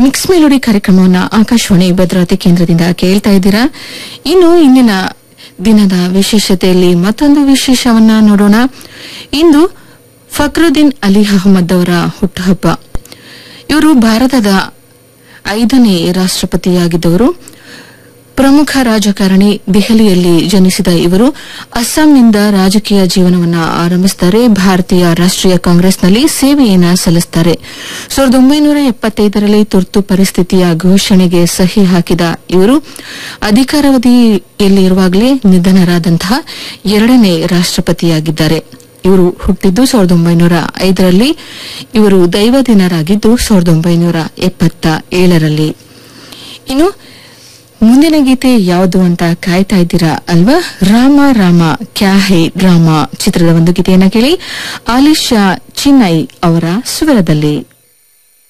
mix melody ಕಾರ್ಯಕ್ರಮವನ್ನ ಆಕಾಶವಾಣಿ ಭದ್ರಾವತಿ ಕೇಂದ್ರದಿಂದ ಕೇಳ್ತಾ ಇದ್ದೀರಾ ಇನ್ನು ಇಂದಿನ ದಿನದ ವಿಶೇಷತೆಯಲ್ಲಿ ಮತ್ತೊಂದು ವಿಶೇಷವನ್ನ ನೋಡೋಣ ಇಂದು ಫಕ್ರುದ್ದೀನ್ ಅಲಿ ಅಹಮದ್ ಅವರ ಹುಟ್ಟುಹಬ್ಬ ಇವರು ಭಾರತದ ಐದನೇ ರಾಷ್ಟ್ರಪತಿಯಾಗಿದ್ದವರು ಪ್ರಮುಖ ರಾಜಕಾರಣಿ ದೆಹಲಿಯಲ್ಲಿ ಜನಿಸಿದ ಇವರು ಅಸ್ಸಾಂನಿಂದ ರಾಜಕೀಯ ಜೀವನವನ್ನ ಆರಂಭಿಸುತ್ತಾರೆ ಭಾರತೀಯ ರಾಷ್ಟೀಯ ಕಾಂಗ್ರೆಸ್ನಲ್ಲಿ ಸೇವೆಯನ್ನ ಸಲ್ಲಿಸುತ್ತಾರೆ ಸಾವಿರದ ಒಂಬೈನೂರ ಎಪ್ಪತ್ತೈದರಲ್ಲಿ ತುರ್ತು ಪರಿಸ್ಥಿತಿಯ ಘೋಷಣೆಗೆ ಸಹಿ ಹಾಕಿದ ಇವರು ಅಧಿಕಾರಾವಧಿಯಲ್ಲಿರುವಾಗಲೇ ನಿಧನರಾದಂತಹ ಎರಡನೇ ರಾಷ್ಟ್ರಪತಿಯಾಗಿದ್ದಾರೆ ಇವರು ಹುಟ್ಟಿದ್ದು ಸಾವಿರದ ಒಂಬೈನೂರ ಐದರಲ್ಲಿ ಇವರು ದೈವದಿನರಾಗಿದ್ದು ಸಾವಿರದ ಒಂಬೈನೂರ ಎಪ್ಪತ್ತ ಏಳರಲ್ಲಿ ಇನ್ನು ಮುಂದಿನ ಗೀತೆ ಯಾವುದು ಅಂತ ಕಾಯ್ತಾ ಇದ್ದೀರಾ ಅಲ್ವಾ ರಾಮ ರಾಮ ಕ್ಯಾ ಹೇ ಡ್ರಾಮಾ ಚಿತ್ರದ ಒಂದು ಗೀತೆಯನ್ನ ಕೇಳಿ ಆಲಿಶಾ ಚಿನ್ನೈ ಅವರ ಸ್ವರದಲ್ಲಿ